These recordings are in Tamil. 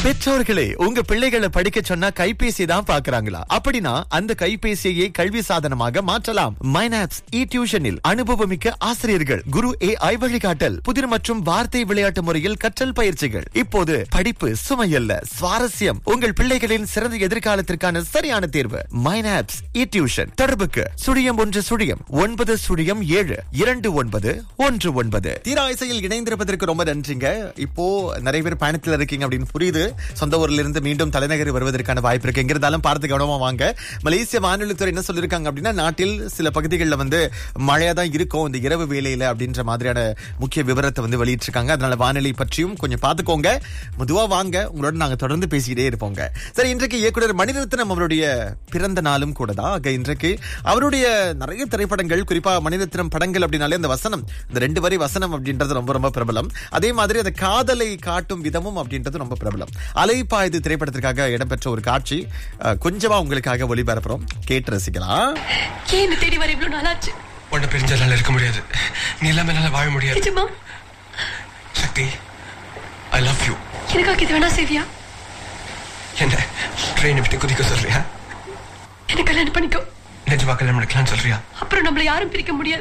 பெற்றோர்களே உங்க பிள்ளைகளை படிக்க சொன்னா கைபேசி தான் பாக்குறாங்களா அப்படின்னா அந்த கைபேசியை கல்வி சாதனமாக மாற்றலாம் மைனாப்ஸ் இ டியூஷனில் அனுபவமிக்க ஆசிரியர்கள் குரு ஏ ஐ வழிகாட்டல் புதிர் மற்றும் வார்த்தை விளையாட்டு முறையில் கற்றல் பயிற்சிகள் இப்போது படிப்பு சுமையல்ல சுவாரஸ்யம் உங்கள் பிள்ளைகளின் சிறந்த எதிர்காலத்திற்கான சரியான தேர்வு மைனாப்ஸ் இ டியூஷன் தொடர்புக்கு சுழியம் ஒன்று சுழியம் ஒன்பது சுழியம் ஏழு இரண்டு ஒன்பது ஒன்று ஒன்பது தீரா இசையில் இணைந்திருப்பதற்கு ரொம்ப நன்றிங்க இப்போ நிறைய பேர் பயணத்துல இருக்கீங்க அப்படின்னு புரியுது சொந்த ஊர்ல இருந்து மீண்டும் தலைநகர் வருவதற்கான வாய்ப்பு இருக்கு எங்க இருந்தாலும் பார்த்து கவனமா வாங்க மலேசிய வானொலித்துறை என்ன சொல்லிருக்காங்க அப்படின்னா நாட்டில் சில பகுதிகளில் வந்து மழையா தான் இருக்கும் இந்த இரவு வேளையில அப்படின்ற மாதிரியான முக்கிய விவரத்தை வந்து வெளியிட்டிருக்காங்க அதனால வானிலை பற்றியும் கொஞ்சம் பார்த்துக்கோங்க மெதுவா வாங்க உங்களோட நாங்க தொடர்ந்து பேசிக்கிட்டே இருப்போங்க சரி இன்றைக்கு இயக்குனர் மணிரத்னம் அவருடைய பிறந்த நாளும் கூட தான் ஆக இன்றைக்கு அவருடைய நிறைய திரைப்படங்கள் குறிப்பா மணிரத்னம் படங்கள் அப்படின்னாலே அந்த வசனம் இந்த ரெண்டு வரி வசனம் அப்படின்றது ரொம்ப ரொம்ப பிரபலம் அதே மாதிரி அந்த காதலை காட்டும் விதமும் அப்படின்றது ரொம்ப பிரபலம் அலைப்பாயுது திரைப்படத்திற்காக இடம்பெற்ற ஒரு காட்சி அஹ், கொஞ்சமா உங்களுக்காக ஒளிபரப்புறோம் கேட்டு ரசிக்கலாம் ஏன் என்ன தேடி வர இவ்வளவு நாளாச்சு உன்னை பிரிஞ்சதால இருக்க முடியாது நீ இல்லாம என்னால வாழ முடியாது நிஜமா சக்தி ஐ லவ் யூ எனக்காக இது வேணா செய்வியா என்ன ட்ரெயினை விட்டு குதிக்க சொல்றியா என்ன கல்யாணம் பண்ணிக்கோ நிஜமா கல்யாணம் பண்ணிக்கலாம்னு சொல்றியா அப்புறம் நம்மள யாரும் பிரிக்க முடியாது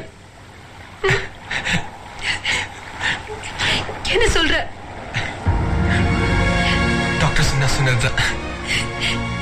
என்ன சொல்ற டாக்டர்ஸ் என்ன சொன்னதுதான்